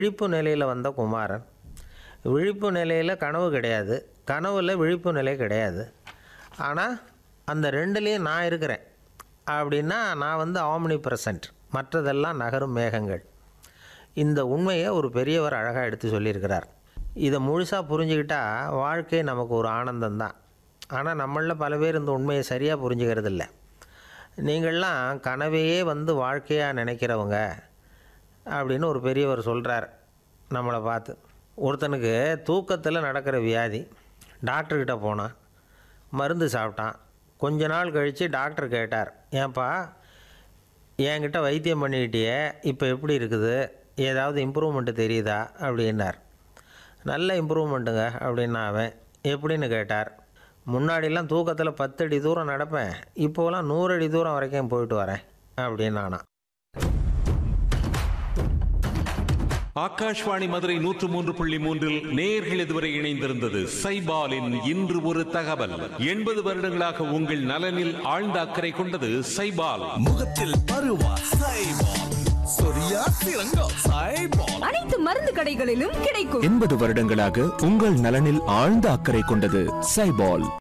விழிப்பு நிலையில் வந்த குமாரன் விழிப்பு நிலையில் கனவு கிடையாது கனவுல விழிப்பு நிலை கிடையாது ஆனால் அந்த ரெண்டுலேயும் நான் இருக்கிறேன் அப்படின்னா நான் வந்து ஆம்னி பிரசன்ட் மற்றதெல்லாம் நகரும் மேகங்கள் இந்த உண்மையை ஒரு பெரியவர் அழகாக எடுத்து சொல்லியிருக்கிறார் இதை முழுசாக புரிஞ்சுக்கிட்டா வாழ்க்கை நமக்கு ஒரு ஆனந்தம்தான் ஆனால் நம்மளில் பல பேர் இந்த உண்மையை சரியாக புரிஞ்சுக்கிறது இல்லை நீங்கள்லாம் கனவையே வந்து வாழ்க்கையாக நினைக்கிறவங்க அப்படின்னு ஒரு பெரியவர் சொல்கிறார் நம்மளை பார்த்து ஒருத்தனுக்கு தூக்கத்தில் நடக்கிற வியாதி டாக்டர்கிட்ட போனான் மருந்து சாப்பிட்டான் கொஞ்ச நாள் கழித்து டாக்டர் கேட்டார் ஏன்பா என்கிட்ட வைத்தியம் பண்ணிக்கிட்டியே இப்போ எப்படி இருக்குது ஏதாவது இம்ப்ரூவ்மெண்ட்டு தெரியுதா அப்படின்னார் நல்ல இம்ப்ரூவ்மெண்ட்டுங்க அப்படின்னா அவன் எப்படின்னு கேட்டார் முன்னாடிலாம் தூக்கத்தில் பத்து அடி தூரம் நடப்பேன் இப்போலாம் நூறு அடி தூரம் வரைக்கும் போயிட்டு வரேன் அப்படின்னு நானா ஆகாஷ்வாணி மதுரை நூற்று மூன்று புள்ளி மூன்றில் நேர்கள் இதுவரை இணைந்திருந்தது சைபாலின் இன்று ஒரு தகவல் எண்பது வருடங்களாக உங்கள் நலனில் ஆழ்ந்த அக்கறை கொண்டது சைபால் முகத்தில் பருவா சைபால் சொரியா சிறங்கோ சைபால் அனைத்து மருந்து கடைகளிலும் கிடைக்கும் எண்பது வருடங்களாக உங்கள் நலனில் ஆழ்ந்த அக்கறை கொண்டது சைபால்